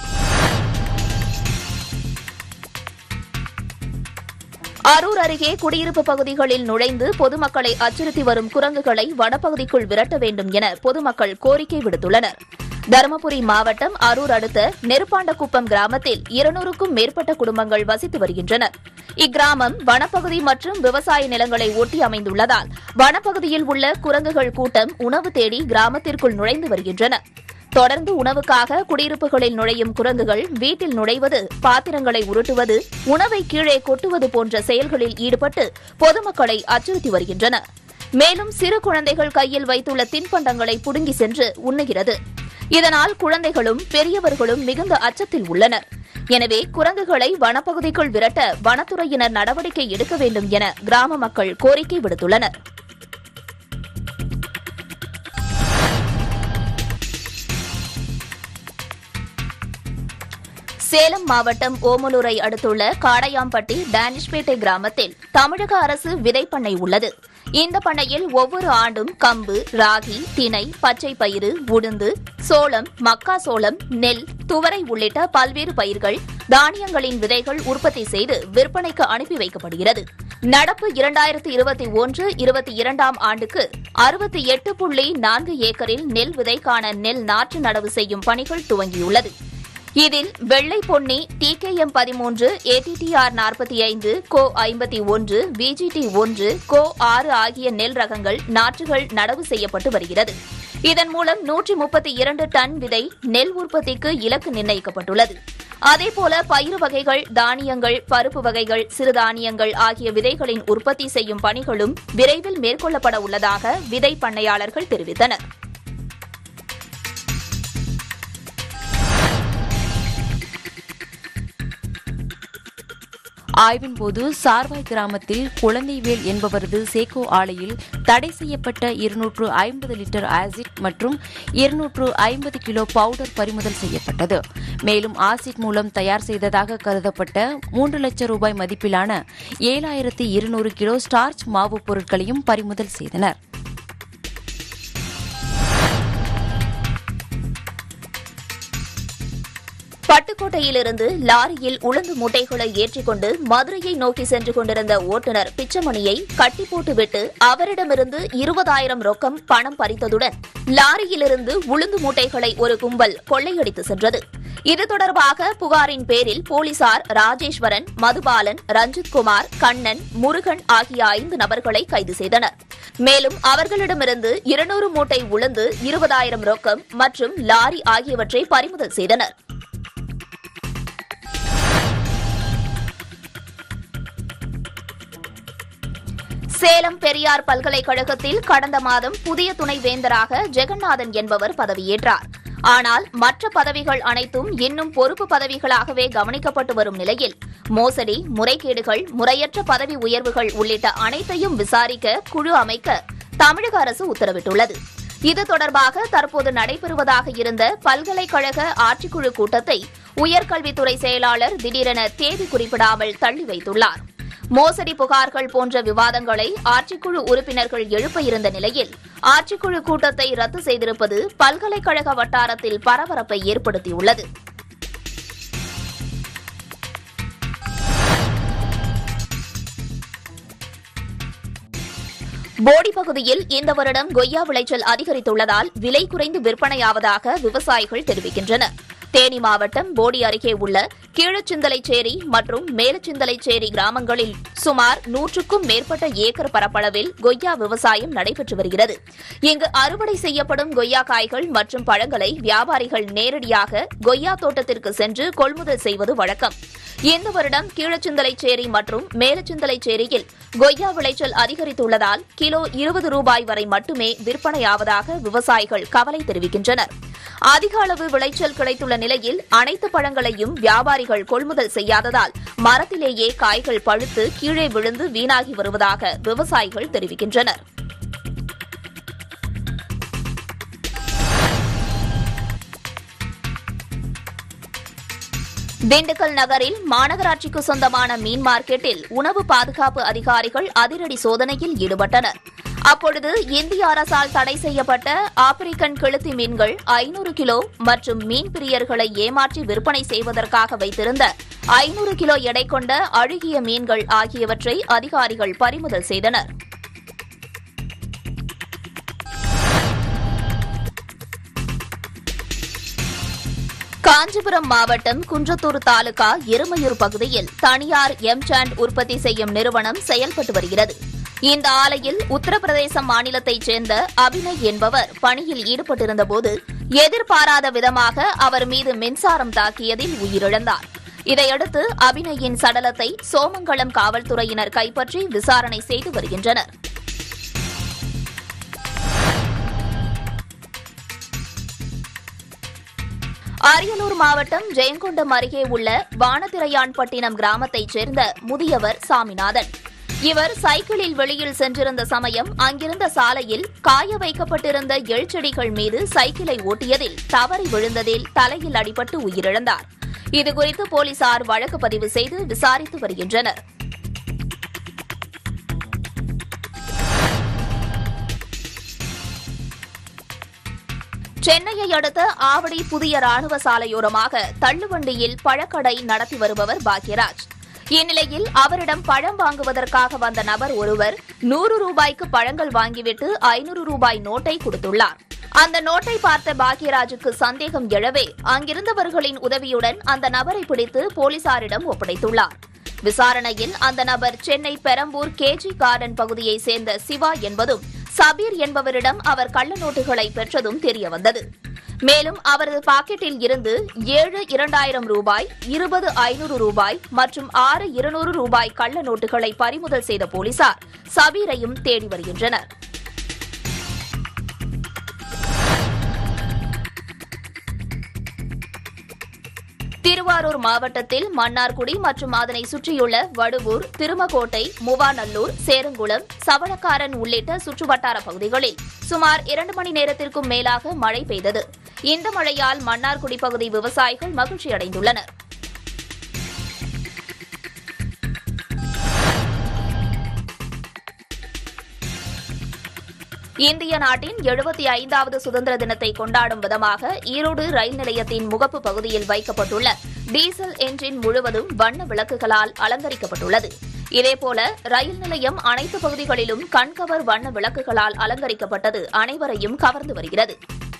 அரூர் அருகே குடியிருப்பு பகுதிகளில் நுழைந்து பொதுமக்களை அச்சுறுத்தி வரும் குரங்குகளை வனப்பகுதிக்குள் விரட்ட வேண்டும் என பொதுமக்கள் கோரிக்கை விடுத்துள்ளனர் தருமபுரி மாவட்டம் அரூர் அடுத்த நெருப்பாண்டகுப்பம் கிராமத்தில் இருநூறுக்கும் மேற்பட்ட குடும்பங்கள் வசித்து வருகின்றனர் இக்கிராமம் வனப்பகுதி மற்றும் விவசாய நிலங்களை ஒட்டி அமைந்துள்ளதால் வனப்பகுதியில் உள்ள குரங்குகள் கூட்டம் உணவு தேடி கிராமத்திற்குள் நுழைந்து வருகின்றன தொடர்ந்து உணவுக்காக குடியிருப்புகளில் நுழையும் குரங்குகள் வீட்டில் நுழைவது பாத்திரங்களை உருட்டுவது உணவை கீழே கொட்டுவது போன்ற செயல்களில் ஈடுபட்டு பொதுமக்களை அச்சுறுத்தி வருகின்றன மேலும் சிறு குழந்தைகள் கையில் வைத்துள்ள தின்பண்டங்களை புடுங்கி சென்று உண்ணுகிறது இதனால் குழந்தைகளும் பெரியவர்களும் மிகுந்த அச்சத்தில் உள்ளனர் எனவே குரங்குகளை வனப்பகுதிக்குள் விரட்ட வனத்துறையினர் நடவடிக்கை எடுக்க வேண்டும் என கிராம மக்கள் கோரிக்கை விடுத்துள்ளனர் சேலம் மாவட்டம் ஓமலூரை அடுத்துள்ள காடையாம்பட்டி டேனிஷ்பேட்டை கிராமத்தில் தமிழக அரசு விதைப்பண்ணை உள்ளது இந்த பண்ணையில் ஒவ்வொரு ஆண்டும் கம்பு ராகி திணை பச்சை பயிறு உளுந்து சோளம் மக்காசோளம் நெல் துவரை உள்ளிட்ட பல்வேறு பயிர்கள் தானியங்களின் விதைகள் உற்பத்தி செய்து விற்பனைக்கு அனுப்பி வைக்கப்படுகிறது நடப்பு இரண்டாயிரத்தி இருபத்தி ஒன்று இருபத்தி இரண்டாம் ஆண்டுக்கு அறுபத்தி எட்டு புள்ளி நான்கு ஏக்கரில் நெல் விதைக்கான நெல் நாற்று நடவு செய்யும் பணிகள் துவங்கியுள்ளது இதில் வெள்ளை பொன்னி டிகேஎம் பதிமூன்று ஏடிடிஆர் நாற்பத்தி ஐந்து கோ ஐம்பத்தி ஒன்று விஜிடி ஒன்று கோ ஆறு ஆகிய நெல் ரகங்கள் நாற்றுகள் நடவு செய்யப்பட்டு வருகிறது இதன் மூலம் நூற்றி முப்பத்தி இரண்டு டன் விதை நெல் உற்பத்திக்கு இலக்கு நிர்ணயிக்கப்பட்டுள்ளது அதேபோல பயிறு வகைகள் தானியங்கள் பருப்பு வகைகள் சிறுதானியங்கள் ஆகிய விதைகளின் உற்பத்தி செய்யும் பணிகளும் விரைவில் மேற்கொள்ளப்பட உள்ளதாக விதை பண்ணையாளர்கள் தெரிவித்தனர் ஆய்வின்போது சார்வாய் கிராமத்தில் குழந்தைவேல் என்பவரது சேகோ ஆலையில் தடை செய்யப்பட்ட இருநூற்று ஐம்பது லிட்டர் ஆசிட் மற்றும் இருநூற்று ஐம்பது கிலோ பவுடர் பறிமுதல் செய்யப்பட்டது மேலும் ஆசிட் மூலம் தயார் செய்ததாக கருதப்பட்ட மூன்று லட்சம் ரூபாய் மதிப்பிலான ஏழாயிரத்தி இருநூறு கிலோ ஸ்டார்ச் மாவு பொருட்களையும் பறிமுதல் செய்தனர் பட்டுக்கோட்டையிலிருந்து லாரியில் உளுந்து மூட்டைகளை ஏற்றிக்கொண்டு மதுரையை நோக்கி சென்று கொண்டிருந்த ஓட்டுநர் பிச்சமணியை கட்டி போட்டுவிட்டு அவரிடமிருந்து இருபதாயிரம் ரொக்கம் பணம் பறித்ததுடன் லாரியிலிருந்து உளுந்து மூட்டைகளை ஒரு கும்பல் கொள்ளையடித்து சென்றது இது தொடர்பாக புகாரின் பேரில் போலீசார் ராஜேஸ்வரன் மதுபாலன் ரஞ்சித்குமார் கண்ணன் முருகன் ஆகிய ஐந்து நபர்களை கைது செய்தனர் மேலும் அவர்களிடமிருந்து இருநூறு மூட்டை உளுந்து இருபதாயிரம் ரொக்கம் மற்றும் லாரி ஆகியவற்றை பறிமுதல் செய்தனர் சேலம் பெரியார் பல்கலைக்கழகத்தில் கடந்த மாதம் புதிய துணைவேந்தராக ஜெகநாதன் என்பவர் பதவியேற்றார் ஆனால் மற்ற பதவிகள் அனைத்தும் இன்னும் பொறுப்பு பதவிகளாகவே கவனிக்கப்பட்டு வரும் நிலையில் மோசடி முறைகேடுகள் முறையற்ற பதவி உயர்வுகள் உள்ளிட்ட அனைத்தையும் விசாரிக்க குழு அமைக்க தமிழக அரசு உத்தரவிட்டுள்ளது இது தொடர்பாக தற்போது நடைபெறுவதாக இருந்த பல்கலைக்கழக ஆட்சிக்குழு கூட்டத்தை உயர்கல்வித்துறை செயலாளர் திடீரென தேதி குறிப்பிடாமல் தள்ளி வைத்துள்ளார் மோசடி புகார்கள் போன்ற விவாதங்களை ஆட்சிக்குழு உறுப்பினர்கள் எழுப்ப இருந்த நிலையில் ஆட்சிக்குழு கூட்டத்தை ரத்து செய்திருப்பது பல்கலைக்கழக வட்டாரத்தில் பரபரப்பை ஏற்படுத்தியுள்ளது போடி பகுதியில் இந்த வருடம் கொய்யா விளைச்சல் அதிகரித்துள்ளதால் விலை குறைந்து விற்பனையாவதாக விவசாயிகள் தெரிவிக்கின்றனர் தேனி மாவட்டம் போடி அருகே உள்ள கீழச்சிந்தலைச்சேரி மற்றும் மேலச்சிந்தலைச்சேரி கிராமங்களில் சுமார் நூற்றுக்கும் மேற்பட்ட ஏக்கர் பரப்பளவில் கொய்யா விவசாயம் நடைபெற்று வருகிறது இங்கு அறுவடை செய்யப்படும் கொய்யா காய்கள் மற்றும் பழங்களை வியாபாரிகள் நேரடியாக கொய்யா தோட்டத்திற்கு சென்று கொள்முதல் செய்வது வழக்கம் இந்த வருடம் கீழச்சிந்தலைச்சேரி மற்றும் மேலச்சிந்தலைச்சேரியில் கொய்யா விளைச்சல் அதிகரித்துள்ளதால் கிலோ இருபது ரூபாய் வரை மட்டுமே விற்பனையாவதாக விவசாயிகள் கவலை தெரிவிக்கின்றனர் அதிக அளவு விளைச்சல் கிடைத்துள்ள நிலையில் அனைத்து பழங்களையும் வியாபாரிகள் கொள்முதல் செய்யாததால் மரத்திலேயே காய்கள் பழுத்து கீழே விழுந்து வீணாகி வருவதாக விவசாயிகள் தெரிவிக்கின்றனர் திண்டுக்கல் நகரில் மாநகராட்சிக்கு சொந்தமான மீன் மார்க்கெட்டில் உணவு பாதுகாப்பு அதிகாரிகள் அதிரடி சோதனையில் ஈடுபட்டனர் அப்பொழுது இந்திய அரசால் தடை செய்யப்பட்ட ஆப்பிரிக்கன் கெளுத்தி மீன்கள் ஐநூறு கிலோ மற்றும் மீன் பிரியர்களை ஏமாற்றி விற்பனை செய்வதற்காக வைத்திருந்த ஐநூறு கிலோ எடை கொண்ட அழுகிய மீன்கள் ஆகியவற்றை அதிகாரிகள் பறிமுதல் செய்தனர் காஞ்சிபுரம் மாவட்டம் குன்றத்தூர் தாலுகா எருமையூர் பகுதியில் தனியார் எம்சாண்ட் உற்பத்தி செய்யும் நிறுவனம் செயல்பட்டு வருகிறது இந்த ஆலையில் உத்தரப்பிரதேச மாநிலத்தைச் சேர்ந்த அபிநய் என்பவர் பணியில் ஈடுபட்டிருந்தபோது எதிர்பாராத விதமாக அவர் மீது மின்சாரம் தாக்கியதில் உயிரிழந்தார் இதையடுத்து அபிநயின் சடலத்தை சோமங்கலம் காவல்துறையினர் கைப்பற்றி விசாரணை செய்து வருகின்றனர் அரியலூர் மாவட்டம் ஜெயங்கொண்டம் அருகே உள்ள வானதிரையான்பட்டினம் கிராமத்தைச் சேர்ந்த முதியவர் சாமிநாதன் இவர் சைக்கிளில் வெளியில் சென்றிருந்த சமயம் அங்கிருந்த சாலையில் காய வைக்கப்பட்டிருந்த எழ்ச்செடிகள் மீது சைக்கிளை ஓட்டியதில் தவறி விழுந்ததில் தலையில் அடிபட்டு உயிரிழந்தார் இதுகுறித்து போலீசார் வழக்கு பதிவு செய்து விசாரித்து வருகின்றனர் சென்னையை அடுத்த ஆவடி புதிய ராணுவ சாலையோரமாக தள்ளுவண்டியில் பழக்கடை நடத்தி வருபவர் பாக்யராஜ் இந்நிலையில் அவரிடம் பழம் வாங்குவதற்காக வந்த நபர் ஒருவர் நூறு ரூபாய்க்கு பழங்கள் வாங்கிவிட்டு ஐநூறு ரூபாய் நோட்டை கொடுத்துள்ளார் அந்த நோட்டை பார்த்த பாக்யராஜுக்கு சந்தேகம் எழவே அங்கிருந்தவர்களின் உதவியுடன் அந்த நபரை பிடித்து போலீசாரிடம் ஒப்படைத்துள்ளார் விசாரணையில் அந்த நபர் சென்னை பெரம்பூர் கேஜி கார்டன் பகுதியைச் சேர்ந்த சிவா என்பதும் சபீர் என்பவரிடம் அவர் கள்ள நோட்டுகளை பெற்றதும் தெரியவந்தது மேலும் அவரது பாக்கெட்டில் இருந்து ஏழு இரண்டாயிரம் ரூபாய் இருபது ஐநூறு ரூபாய் மற்றும் ஆறு இருநூறு ரூபாய் கள்ள நோட்டுகளை பறிமுதல் செய்த போலீசார் சபீரையும் தேடி வருகின்றனர் திருவாரூர் மாவட்டத்தில் மன்னார்குடி மற்றும் அதனை சுற்றியுள்ள வடுவூர் திருமகோட்டை முவாநல்லூர் சேரங்குளம் சவளக்காரன் உள்ளிட்ட சுற்றுவட்டார பகுதிகளில் சுமார் இரண்டு மணி நேரத்திற்கும் மேலாக மழை பெய்தது இந்த மழையால் மன்னார்குடி பகுதி விவசாயிகள் மகிழ்ச்சியடைந்துள்ளனர் இந்திய நாட்டின் எழுபத்தி ஐந்தாவது சுதந்திர தினத்தை கொண்டாடும் விதமாக ஈரோடு ரயில் நிலையத்தின் முகப்பு பகுதியில் வைக்கப்பட்டுள்ள டீசல் என்ஜின் முழுவதும் வண்ண விளக்குகளால் அலங்கரிக்கப்பட்டுள்ளது இதேபோல ரயில் நிலையம் அனைத்து பகுதிகளிலும் கண்கவர் வண்ண விளக்குகளால் அலங்கரிக்கப்பட்டது அனைவரையும் கவர்ந்து வருகிறது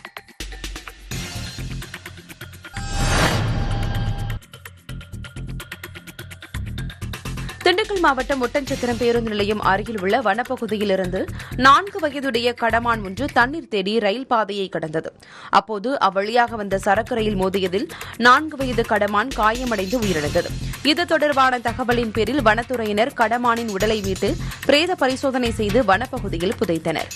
திண்டுக்கல் மாவட்டம் ஒட்டன்சத்திரம் பேருந்து நிலையம் அருகில் உள்ள வனப்பகுதியிலிருந்து நான்கு வயதுடைய கடமான் ஒன்று தண்ணீர் தேடி ரயில் பாதையை கடந்தது அப்போது அவ்வழியாக வந்த சரக்கு ரயில் மோதியதில் நான்கு வயது கடமான் காயமடைந்து உயிரிழந்தது இது தொடர்பான தகவலின் பேரில் வனத்துறையினர் கடமானின் உடலை மீட்டு பிரேத பரிசோதனை செய்து வனப்பகுதியில் புதைத்தனர்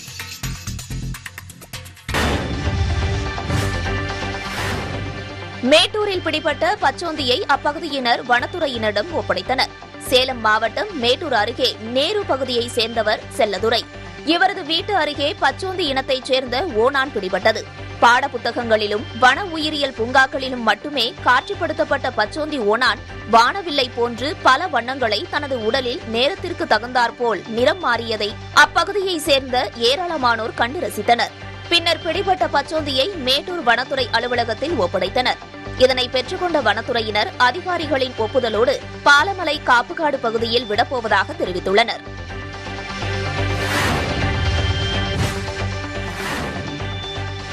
மேட்டூரில் பிடிபட்ட பச்சோந்தியை அப்பகுதியினர் வனத்துறையினரிடம் ஒப்படைத்தனர் சேலம் மாவட்டம் மேட்டூர் அருகே நேரு பகுதியைச் சேர்ந்தவர் செல்லதுரை இவரது வீட்டு அருகே பச்சோந்தி இனத்தைச் சேர்ந்த ஓணான் பிடிபட்டது பாடப்புத்தகங்களிலும் வன உயிரியல் பூங்காக்களிலும் மட்டுமே காட்சிப்படுத்தப்பட்ட பச்சோந்தி ஓணான் வானவில்லை போன்று பல வண்ணங்களை தனது உடலில் நேரத்திற்கு தகுந்தாற்போல் நிறம் மாறியதை அப்பகுதியைச் சேர்ந்த ஏராளமானோர் கண்டு ரசித்தனர் பின்னர் பிடிபட்ட பச்சோந்தியை மேட்டூர் வனத்துறை அலுவலகத்தில் ஒப்படைத்தனர் இதனை பெற்றுக்கொண்ட வனத்துறையினர் அதிகாரிகளின் ஒப்புதலோடு பாலமலை காப்புக்காடு பகுதியில் விடப்போவதாக தெரிவித்துள்ளனர்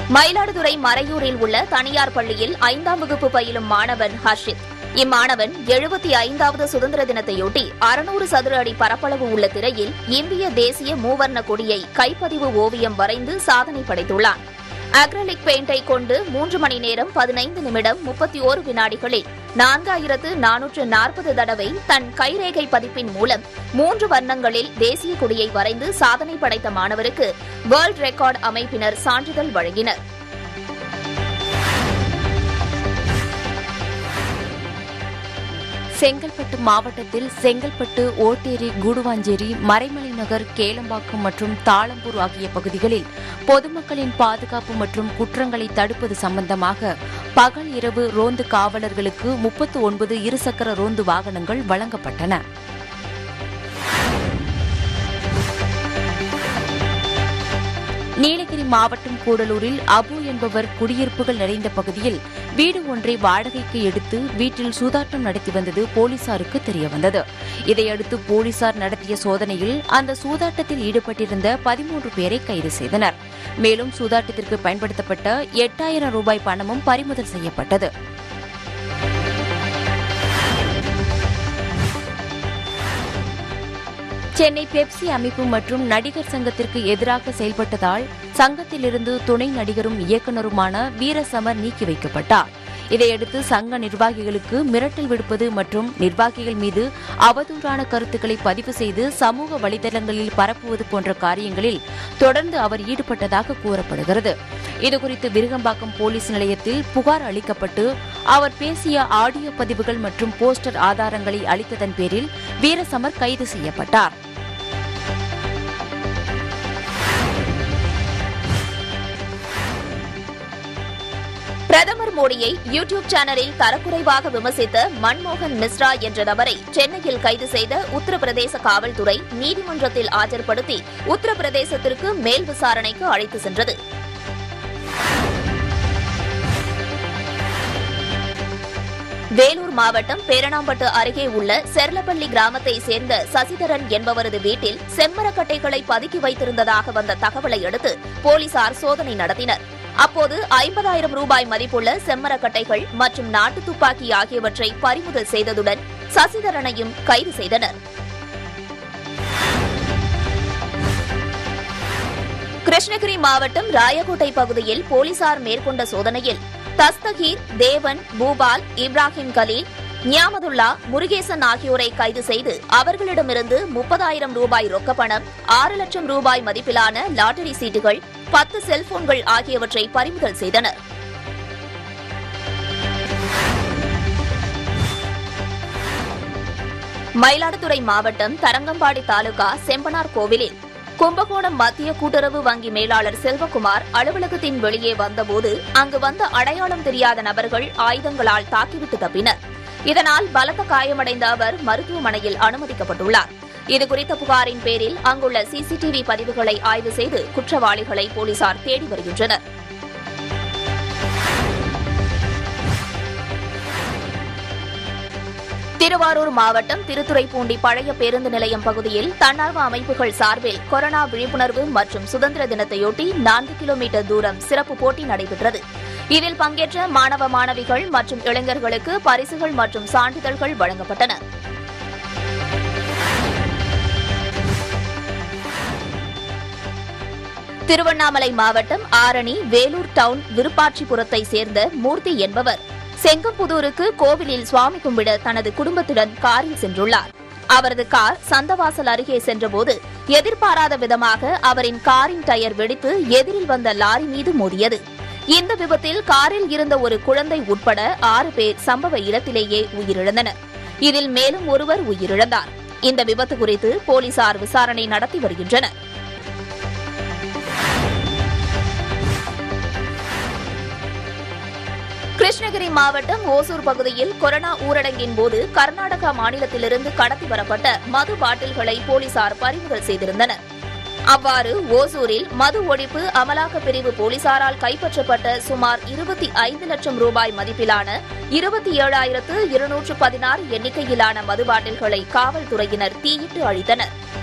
மயிலாடுதுறை மறையூரில் உள்ள தனியார் பள்ளியில் ஐந்தாம் வகுப்பு பயிலும் மாணவன் ஹர்ஷித் இம்மாணவன் எழுபத்தி ஐந்தாவது சுதந்திர தினத்தையொட்டி அறுநூறு சதுர அடி பரப்பளவு உள்ள திரையில் இந்திய தேசிய மூவர்ண கொடியை கைப்பதிவு ஓவியம் வரைந்து சாதனை படைத்துள்ளான் அக்ரலிக் பெயிண்டை கொண்டு மூன்று மணி நேரம் பதினைந்து நிமிடம் முப்பத்தி ஓரு வினாடிகளில் நான்காயிரத்து நானூற்று நாற்பது தடவை தன் கைரேகை பதிப்பின் மூலம் மூன்று வர்ணங்களில் தேசிய கொடியை வரைந்து சாதனை படைத்த மாணவருக்கு வேர்ல்ட் ரெக்கார்ட் அமைப்பினர் சான்றிதழ் வழங்கினர் செங்கல்பட்டு மாவட்டத்தில் செங்கல்பட்டு ஓட்டேரி கூடுவாஞ்சேரி மறைமலை நகர் கேளம்பாக்கம் மற்றும் தாளம்பூர் ஆகிய பகுதிகளில் பொதுமக்களின் பாதுகாப்பு மற்றும் குற்றங்களை தடுப்பது சம்பந்தமாக பகல் இரவு ரோந்து காவலர்களுக்கு முப்பத்து ஒன்பது இருசக்கர ரோந்து வாகனங்கள் வழங்கப்பட்டன நீலகிரி மாவட்டம் கூடலூரில் அபு என்பவர் குடியிருப்புகள் நிறைந்த பகுதியில் வீடு ஒன்றை வாடகைக்கு எடுத்து வீட்டில் சூதாட்டம் நடத்தி வந்தது போலீசாருக்கு தெரியவந்தது இதையடுத்து போலீசார் நடத்திய சோதனையில் அந்த சூதாட்டத்தில் ஈடுபட்டிருந்த பதிமூன்று பேரை கைது செய்தனர் மேலும் சூதாட்டத்திற்கு பயன்படுத்தப்பட்ட எட்டாயிரம் ரூபாய் பணமும் பறிமுதல் செய்யப்பட்டது சென்னை பெப்சி அமைப்பு மற்றும் நடிகர் சங்கத்திற்கு எதிராக செயல்பட்டதால் சங்கத்திலிருந்து துணை நடிகரும் இயக்குநருமான வீரசமர் நீக்கி வைக்கப்பட்டார் இதையடுத்து சங்க நிர்வாகிகளுக்கு மிரட்டல் விடுப்பது மற்றும் நிர்வாகிகள் மீது அவதூறான கருத்துக்களை பதிவு செய்து சமூக வலைதளங்களில் பரப்புவது போன்ற காரியங்களில் தொடர்ந்து அவர் ஈடுபட்டதாக கூறப்படுகிறது இதுகுறித்து விருகம்பாக்கம் போலீஸ் நிலையத்தில் புகார் அளிக்கப்பட்டு அவர் பேசிய ஆடியோ பதிவுகள் மற்றும் போஸ்டர் ஆதாரங்களை அளித்ததன் பேரில் வீரசமர் கைது செய்யப்பட்டார் பிரதமர் மோடியை யூ டியூப் சேனலில் தரக்குறைவாக விமர்சித்த மன்மோகன் மிஸ்ரா என்ற நபரை சென்னையில் கைது செய்த உத்தரப்பிரதேச காவல்துறை நீதிமன்றத்தில் ஆஜர்படுத்தி உத்தரப்பிரதேசத்திற்கு மேல் விசாரணைக்கு அழைத்து சென்றது வேலூர் மாவட்டம் பேரணாம்பட்டு அருகே உள்ள செர்லப்பள்ளி கிராமத்தை சேர்ந்த சசிதரன் என்பவரது வீட்டில் செம்மரக்கட்டைகளை பதுக்கி வைத்திருந்ததாக வந்த தகவலை அடுத்து போலீசார் சோதனை நடத்தினர் அப்போது ஐம்பதாயிரம் ரூபாய் மதிப்புள்ள செம்மரக்கட்டைகள் மற்றும் நாட்டு துப்பாக்கி ஆகியவற்றை பறிமுதல் செய்ததுடன் சசிதரனையும் கைது செய்தனர் கிருஷ்ணகிரி மாவட்டம் ராயக்கோட்டை பகுதியில் போலீசார் மேற்கொண்ட சோதனையில் தஸ்தகீர் தேவன் பூபால் இப்ராஹிம் கலீல் நியாமதுல்லா முருகேசன் ஆகியோரை கைது செய்து அவர்களிடமிருந்து முப்பதாயிரம் ரூபாய் ரொக்கப்பணம் ஆறு லட்சம் ரூபாய் மதிப்பிலான லாட்டரி சீட்டுகள் பத்து செல்போன்கள் ஆகியவற்றை பறிமுதல் செய்தனர் மயிலாடுதுறை மாவட்டம் தரங்கம்பாடி தாலுகா செம்பனார் கோவிலில் கும்பகோணம் மத்திய கூட்டுறவு வங்கி மேலாளர் செல்வகுமார் அலுவலகத்தின் வெளியே வந்தபோது அங்கு வந்த அடையாளம் தெரியாத நபர்கள் ஆயுதங்களால் தாக்கிவிட்டு தப்பினர் இதனால் பலத்த காயமடைந்த அவர் மருத்துவமனையில் அனுமதிக்கப்பட்டுள்ளார் இதுகுறித்த புகாரின் பேரில் அங்குள்ள சிசிடிவி பதிவுகளை ஆய்வு செய்து குற்றவாளிகளை போலீசார் தேடி வருகின்றனர் திருவாரூர் மாவட்டம் திருத்துறைப்பூண்டி பழைய பேருந்து நிலையம் பகுதியில் தன்னார்வ அமைப்புகள் சார்பில் கொரோனா விழிப்புணர்வு மற்றும் சுதந்திர தினத்தையொட்டி நான்கு கிலோமீட்டர் தூரம் சிறப்பு போட்டி நடைபெற்றது இதில் பங்கேற்ற மாணவ மாணவிகள் மற்றும் இளைஞர்களுக்கு பரிசுகள் மற்றும் சான்றிதழ்கள் வழங்கப்பட்டன திருவண்ணாமலை மாவட்டம் ஆரணி வேலூர் டவுன் விருப்பாட்சிபுரத்தை சேர்ந்த மூர்த்தி என்பவர் செங்கம்புதூருக்கு கோவிலில் சுவாமி கும்பிட தனது குடும்பத்துடன் காரில் சென்றுள்ளார் அவரது கார் சந்தவாசல் அருகே சென்றபோது எதிர்பாராத விதமாக அவரின் காரின் டயர் வெடித்து எதிரில் வந்த லாரி மீது மோதியது இந்த விபத்தில் காரில் இருந்த ஒரு குழந்தை உட்பட ஆறு பேர் சம்பவ இடத்திலேயே உயிரிழந்தனர் இதில் மேலும் ஒருவர் உயிரிழந்தார் இந்த விபத்து குறித்து போலீசார் விசாரணை நடத்தி வருகின்றனர் கிருஷ்ணகிரி மாவட்டம் ஓசூர் பகுதியில் கொரோனா ஊரடங்கின் போது கர்நாடகா மாநிலத்திலிருந்து கடத்தி வரப்பட்ட மது பாட்டில்களை போலீசார் பறிமுதல் செய்திருந்தனர் அவ்வாறு ஓசூரில் மது ஒழிப்பு அமலாக்க பிரிவு போலீசாரால் கைப்பற்றப்பட்ட சுமார் இருபத்தி ஐந்து லட்சம் ரூபாய் மதிப்பிலான இருபத்தி ஏழாயிரத்து இருநூற்று பதினாறு எண்ணிக்கையிலான மது பாட்டில்களை காவல்துறையினர் தீயிட்டு அழித்தனர்